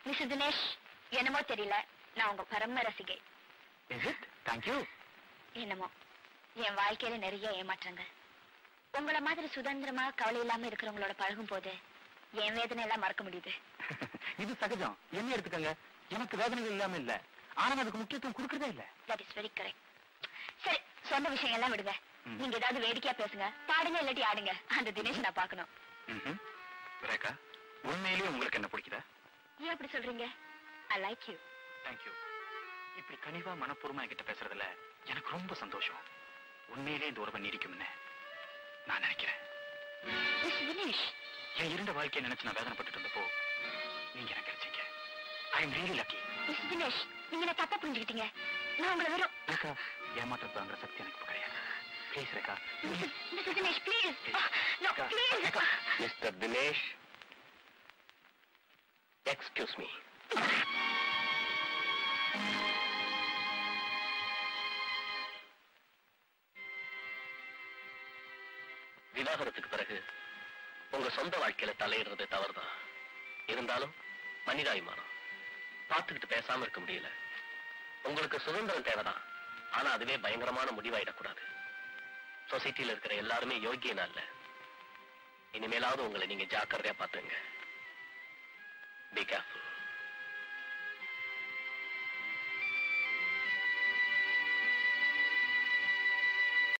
Mister Dinesh என்னமோ தெரியல நான் உங்க பரம ரசிகை இஸ் இட் தேங்க்யூ என்னமோ என் வாழ்க்கையில நிறைய ஏமாற்றங்கள் உங்கள மாதிரி சுதந்திரமா கவலை இல்லாம இருக்கிறவங்களோட பழகும் போது என் வேதனை எல்லாம் மறக்க முடியுது இது சகஜம் என்ன எடுத்துக்கங்க எனக்கு வேதனைகள் இல்லாம இல்ல ஆனா அதுக்கு முக்கியத்துவம் கொடுக்கறதே இல்ல தட் இஸ் வெரி கரெக்ட் சரி சொந்த விஷயம் எல்லாம் விடுங்க ம். நீங்க ஏதாவது வேடிக்கையா பேசுங்க பாடுங்க இல்லாட்டி ஆடுங்க அந்த தினேஷ் நான் பார்க்கணும் ம்ஹும். ரேகா உண்மையிலேயே உங்களுக்கு என்ன பிடிக்குதா ஏன் அப்படி சொல்றீங்க ஐ லைக் யூ தேங்க்யூ இப்படி கனிவா மனப்பூர்வமா கிட்ட பேசுறதுல எனக்கு ரொம்ப சந்தோஷம் உண்மையிலேயே இந்த உறவை நீடிக்கும்னு நான் நினைக்கிறேன் மிஸ்டர் தினேஷ் என் இருண்ட வாழ்க்கையை நினைச்சு நான் வேதனைப்பட்டு இருந்தப்போ நீங்க எனக்கு கிடைச்சீங்க I am really lucky mister Dinesh நீங்க என்ன தப்பா புரிஞ்சுக்கிட்டீங்க நான் உங்களை வெறும் ரேகா ஏமாற்றத்தாங்கிற சக்தி எனக்கு இப்ப கிடையாது please Rekha mister mister Dinesh please no Rekha, please Rekha. Mister Dinesh excuse me விவாகரத்துக்கு பிறகு உங்க சொந்த வாழ்க்கையில தலையிடுறது தவறுதான் இருந்தாலும் மனிதாபிமானம் பார்த்துக்கிட்டு பேசாம இருக்க முடியல உங்களுக்கு சுதந்திரம் தேவைதான் ஆனா அதுவே பயங்கரமான முடிவாயிடக்கூடாது சொசைட்டில இருக்கிற எல்லாருமே யோகியனா இல்ல இனிமேலாவது உங்களை நீங்க ஜாக்கிரதையா பாத்துங்க பி கேர்ஃபுல்